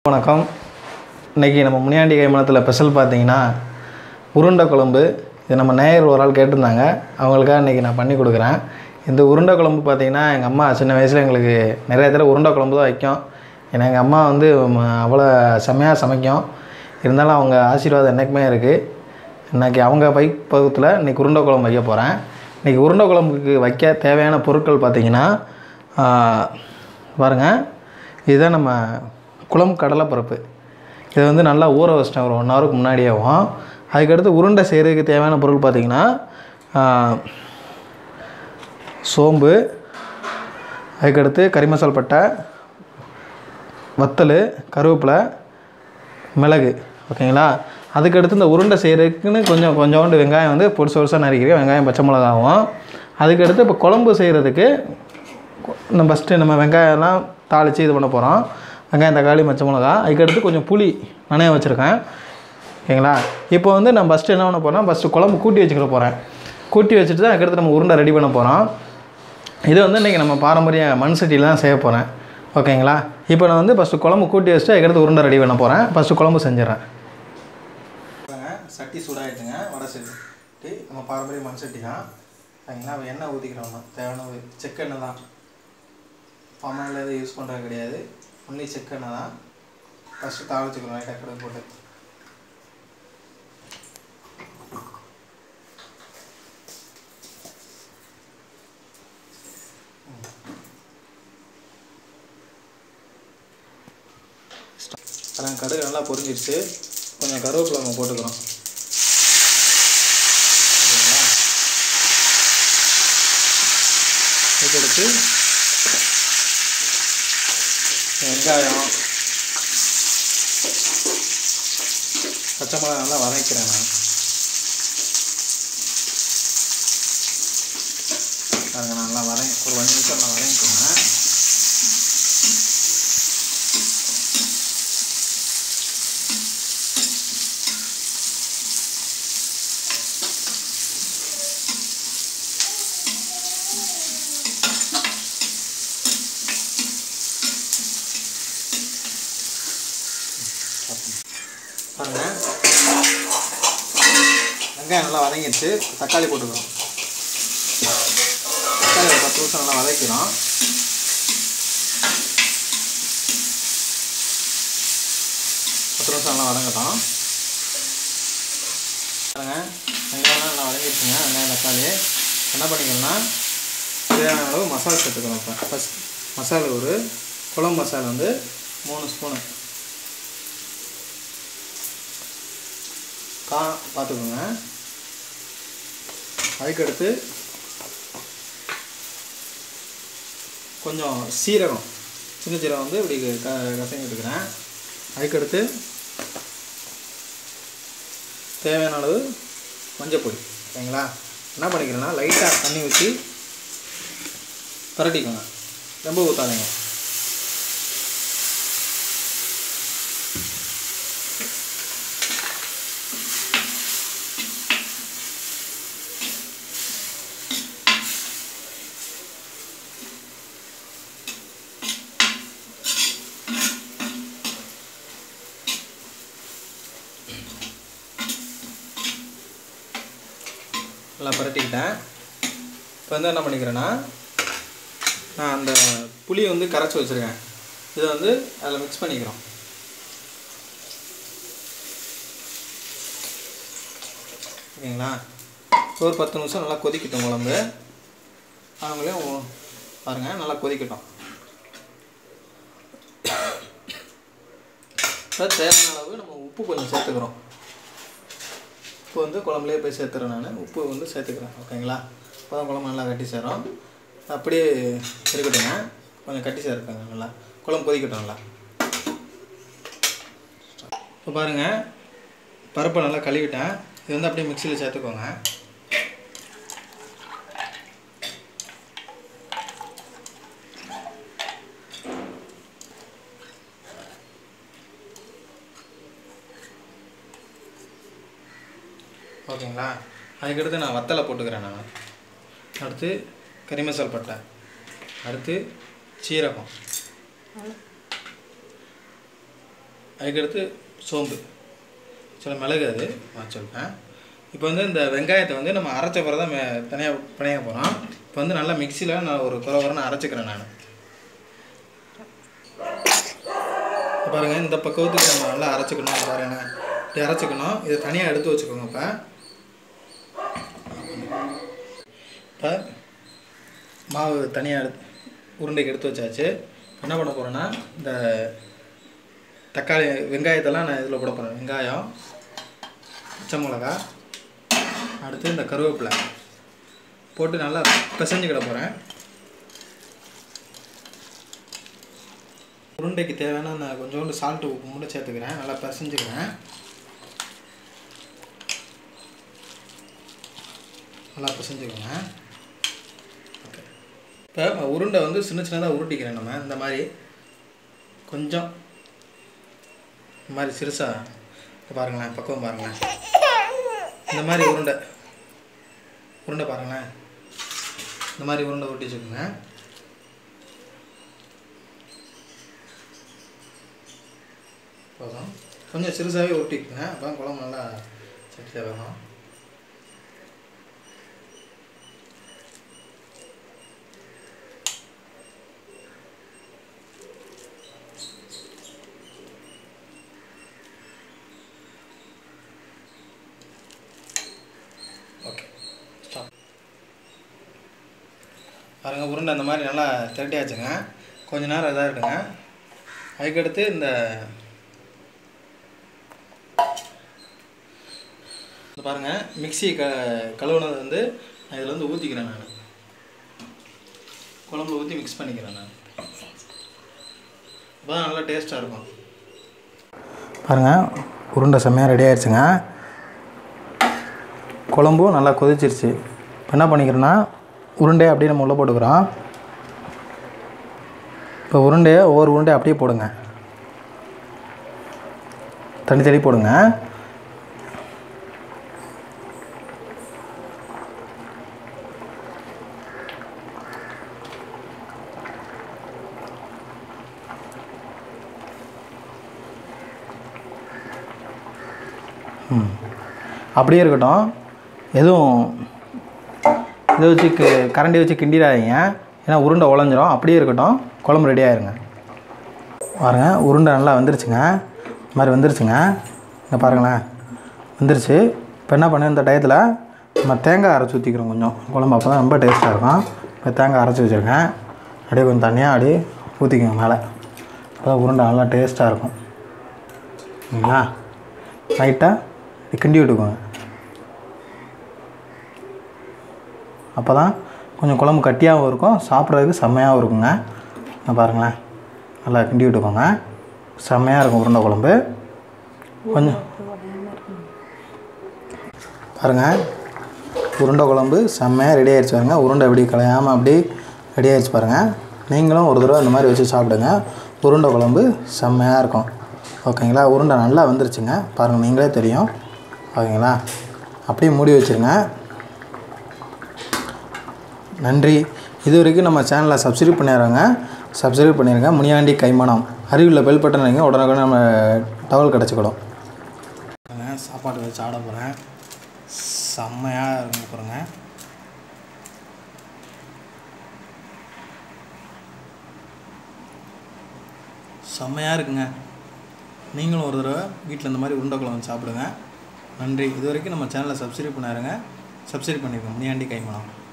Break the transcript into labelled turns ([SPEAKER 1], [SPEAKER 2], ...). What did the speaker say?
[SPEAKER 1] வணக்கம் இன்றைக்கி நம்ம முனியாண்டி கைமணத்தில் ஸ்பெஷல் பார்த்தீங்கன்னா உருண்டை குழம்பு இது நம்ம நேயர் ஒரு ஆள் கேட்டிருந்தாங்க அவங்களுக்காக இன்றைக்கி நான் பண்ணி கொடுக்குறேன் இந்த உருண்டை குழம்பு பார்த்தீங்கன்னா எங்கள் அம்மா சின்ன வயசில் எங்களுக்கு நிறைய தடவை உருண்டை குழம்பு தான் வைக்கும் ஏன்னா எங்கள் அம்மா வந்து ம- அவ்வளோ செம்மையாக சமைக்கும் இருந்தாலும் அவங்க ஆசீர்வாதம் என்றைக்குமே இருக்குது இன்றைக்கி அவங்க பை பக்கத்தில் இன்றைக்கி உருண்டை குழம்பு வைக்க போகிறேன் இன்றைக்கி உருண்டை குழம்புக்கு வைக்க தேவையான பொருட்கள் பார்த்தீங்கன்னா பாருங்கள் இதுதான் நம்ம குளம் கடலைப்பருப்பு இதை வந்து நல்லா ஊற வச்சிட்டேன் ஒரு ஒன் ஹவருக்கு முன்னாடியேவும் அதுக்கடுத்து உருண்டை செய்கிறதுக்கு தேவையான பொருள் பார்த்திங்கன்னா சோம்பு அதுக்கடுத்து கறி மசால் பட்டை வத்தல் கருவேப்பிலை மிளகு ஓகேங்களா அதுக்கடுத்து இந்த உருண்டை செய்கிறதுக்குன்னு கொஞ்சம் கொஞ்சோண்டு வெங்காயம் வந்து பொடிசு பொடிசாக நறுக்கிறேன் வெங்காயம் பச்சை மிளகாவும் அதுக்கடுத்து இப்போ குழம்பு செய்கிறதுக்கு நம்ம ஃபஸ்ட்டு நம்ம வெங்காயம்லாம் தாளித்து இது பண்ண போகிறோம் வெங்காயம் தக்காளி பச்சை மிளகா அதுக்கடுத்து கொஞ்சம் புளி நனைய வச்சுருக்கேன் ஓகேங்களா இப்போ வந்து நான் ஃபஸ்ட்டு என்ன பண்ண போகிறேன் ஃபஸ்ட்டு குழம்பு கூட்டி வச்சுக்கிற போகிறேன் கூட்டி வச்சுட்டு தான் அதுக்கடுத்து நம்ம உருண்டை ரெடி பண்ண போகிறோம் இது வந்து இன்றைக்கி நம்ம பாரம்பரிய மண் சட்டியில் தான் செய்ய போகிறேன் ஓகேங்களா இப்போ நான் வந்து ஃபஸ்ட்டு குழம்பு கூட்டி வச்சுட்டு அதுக்கடுத்து உருண்டை ரெடி பண்ண போகிறேன் ஃபஸ்ட்டு குழம்பு செஞ்சிடறேன் சட்டி சூடாகிட்டுங்க வடை சட்டி நம்ம பாரம்பரிய மண் சட்டி தான் சரிங்களா அவன் எண்ணெய் ஊற்றிக்கிறோம் தேவையான செக்கெண்ணெய் தான் பாமாயில் எதுவும் யூஸ் பண்ணுறது கிடையாது ஒன்லி செக்கெண்ணெய் தான் ஃபஸ்ட்டு தாளிச்சுக்கிறோம் லைட்டாக கடை போட்டு அதான் கடுகு நல்லா பொரிஞ்சிருச்சு கொஞ்சம் கருவேப்பிலை நம்ம போட்டுக்கிறோம் ஓகேங்களா இதுக்கடுத்து வெங்காயம் பச்சை மிளகா நல்லா வதக்கிறேன் நான் பாருங்க நான் நல்லா வதங்க ஒரு ஒன் நிமிஷம் நல்லா வதங்கிக்கோங்க பாருங்க வெங்காயம் நல்லா வதங்கிடுச்சு தக்காளி போட்டுக்கிறோம் தக்காளி ஒரு பத்து நிமிஷம் நல்லா வதக்கிறோம் பத்து நிமிஷம் நல்லா வதங்கட்டும் பாருங்க வெங்காயம்லாம் நல்லா வதங்கிடுச்சுங்க வெங்காயம் தக்காளி என்ன பண்ணிக்கணும்னா தேவையான அளவு மசாலா சேர்த்துக்கிறோம் இப்போ ஃபஸ்ட் மசாலா ஒரு குழம்பு மசாலா வந்து மூணு ஸ்பூனு கா பார்த்துக்கோங்க அதுக்கடுத்து கொஞ்சம் சீரகம் சின்ன சீரகம் வந்து இப்படி க கசங்கி எடுக்கிறேன் அதுக்கடுத்து தேவையான அளவு மஞ்சப்பொடி ஓகேங்களா என்ன பண்ணிக்கிறேன்னா லைட்டாக தண்ணி ஊற்றி பரட்டிக்கோங்க ரொம்ப ஊற்றாதீங்க நல்லா பரட்டிக்கிட்டேன் இப்போ வந்து என்ன பண்ணிக்கிறேன்னா நான் அந்த புளியை வந்து கரைச்சி வச்சுருக்கேன் இதை வந்து அதில் மிக்ஸ் பண்ணிக்கிறோம் ஓகேங்களா ஒரு பத்து நிமிஷம் நல்லா கொதிக்கட்டும் குழம்பு அவங்களையும் பாருங்கள் நல்லா கொதிக்கட்டும் இப்போ தேவையான அளவு நம்ம உப்பு கொஞ்சம் சேர்த்துக்கிறோம் உப்பு வந்து குழம்புலேயே போய் சேர்த்துறேன் நான் உப்பு வந்து சேர்த்துக்கிறேன் ஓகேங்களா அப்போ தான் குழம்பு நல்லா கட்டி சேரும் அப்படியே இருக்கட்டுங்க கொஞ்சம் கட்டி சேருக்காங்க நல்லா குழம்பு கொதிக்கட்டும் நல்லா இப்போ பாருங்கள் பருப்பை நல்லா கழுவிட்டேன் இது வந்து அப்படியே மிக்சியில் சேர்த்துக்கோங்க ஓகேங்களா அதுக்கடுத்து நான் வத்தலை போட்டுக்கிறேன் நான் அடுத்து கறி மசால் பட்டை அடுத்து சீரகம் அதுக்கடுத்து சோம்பு சில மிளகு அது வச்சுருப்பேன் இப்போ வந்து இந்த வெங்காயத்தை வந்து நம்ம அரைச்ச பிறகு தான் தனியாக பிணைய போகிறோம் இப்போ வந்து நல்லா மிக்சியில் நான் ஒரு குறை குறைன்னு அரைச்சிக்கிறேன் நான் பாருங்கள் இந்த பக்குவத்துக்கு நம்ம நல்லா அரைச்சிக்கணும் பாருங்க இப்படி அரைச்சிக்கணும் இதை தனியாக எடுத்து வச்சுக்கோங்க இப்போ இப்போ மாவு தனியாக எடுத்து உருண்டைக்கு எடுத்து வச்சாச்சு என்ன பண்ண போகிறேன்னா இந்த தக்காளி வெங்காயத்தெல்லாம் நான் இதில் போட போகிறேன் வெங்காயம் பச்சை மிளகா அடுத்து இந்த கருவேப்பிலை போட்டு நல்லா பிசைஞ்சுக்கிட போகிறேன் உருண்டைக்கு தேவையான நான் கொஞ்சோண்டு சால்ட்டு உப்பு மட்டும் சேர்த்துக்கிறேன் நல்லா பிசைஞ்சுக்கிறேன் நல்லா பிசைஞ்சுக்கோங்க ஓகே இப்போ உருண்டை வந்து சின்ன சின்னதாக உருட்டிக்கிறேன் நம்ம இந்த மாதிரி கொஞ்சம் இந்த மாதிரி சிறுசாக இப்போ பாருங்களேன் பக்குவம் பாருங்களேன் இந்த மாதிரி உருண்டை உருண்டை பாருங்களேன் இந்த மாதிரி உருண்டை உருட்டி வச்சுக்கோங்க போதும் கொஞ்சம் சிறுசாகவே உருட்டிக்குங்க அப்போ குழம்பு நல்லா சட்டியில் வேகும் ஓகே ஸ்டாப் பாருங்கள் உருண்டை அந்த மாதிரி நல்லா திரட்டியாச்சுங்க கொஞ்ச நேரம் இதாக இருக்குங்க அதுக்கடுத்து இந்த இந்த பாருங்கள் மிக்ஸி க கழுவுனது வந்து நான் இதில் வந்து ஊற்றிக்கிறேன் நான் குழம்புல ஊற்றி மிக்ஸ் பண்ணிக்கிறேன் நான் அப்போ நல்லா டேஸ்ட்டாக இருக்கும் பாருங்கள் உருண்டை செம்மையாக ரெடி ஆயிடுச்சுங்க குழம்பும் நல்லா கொதிச்சிருச்சு இப்போ என்ன பண்ணிக்கிறோன்னா உருண்டையை அப்படியே நம்ம உள்ளே போட்டுக்கிறோம் இப்போ உருண்டையை ஒவ்வொரு உருண்டையை அப்படியே போடுங்க தனி தனி போடுங்க ம் அப்படியே இருக்கட்டும் எதுவும் இதை வச்சு க கரண்டி வச்சு கிண்டிடாதீங்க ஏன்னா உருண்டை உடஞ்சிரும் அப்படியே இருக்கட்டும் குழம்பு ரெடி ஆயிருங்க பாருங்க உருண்டை நல்லா வந்துருச்சுங்க இந்த மாதிரி வந்துருச்சுங்க இங்கே பாருங்களேன் வந்துருச்சு இப்போ என்ன பண்ணு இந்த டயத்தில் நம்ம தேங்காய் அரைச்சி ஊற்றிக்கிறோம் கொஞ்சம் குழம்பு அப்போ தான் ரொம்ப டேஸ்ட்டாக இருக்கும் இப்போ தேங்காய் அரைச்சி வச்சுருக்கேன் அப்படியே கொஞ்சம் தனியாக அப்படியே ஊற்றிக்கோங்க மேலே அப்போ உருண்டை நல்லா டேஸ்ட்டாக இருக்கும் சரிங்களா லைட்டாக கிண்டி விட்டுக்கோங்க அப்போ தான் கொஞ்சம் குழம்பு கட்டியாகவும் இருக்கும் சாப்பிட்றதுக்கு செம்மையாகவும் இருக்குங்க இங்க பாருங்களேன் நல்லா கிண்டி விட்டுக்கோங்க செம்மையாக இருக்கும் உருண்டை குழம்பு கொஞ்சம் பாருங்கள் உருண்டை குழம்பு செம்மையாக ரெடி ஆயிடுச்சு பாருங்க உருண்டை எப்படி கலையாமல் அப்படி ரெடி ஆயிடுச்சு பாருங்கள் நீங்களும் ஒரு தடவை இந்த மாதிரி வச்சு சாப்பிடுங்க உருண்டை குழம்பு செம்மையாக இருக்கும் ஓகேங்களா உருண்டை நல்லா வந்துருச்சுங்க பாருங்கள் நீங்களே தெரியும் ஓகேங்களா அப்படியே மூடி வச்சுருங்க நன்றி இது வரைக்கும் நம்ம சேனலை சப்ஸ்கிரைப் பண்ணிடுறோங்க சப்ஸ்கிரைப் பண்ணிடுங்க முனியாண்டி கைமணம் அருகில் பெல் பட்டன் வைங்க உடனே நம்ம டவல் கிடச்சிக்கிடும் சாப்பாடு வச்சு ஆட போகிறேன் செம்மையாக இருங்க பாருங்க செம்மையாக இருக்குங்க நீங்களும் ஒரு தடவை வீட்டில் இந்த மாதிரி உருண்டை குழம்பு சாப்பிடுங்க நன்றி இது வரைக்கும் நம்ம சேனலை சப்ஸ்கிரைப் பண்ணாருங்க சப்ஸ்கிரைப் பண்ணிக்கோங்க முனியாண்டி கைமணம்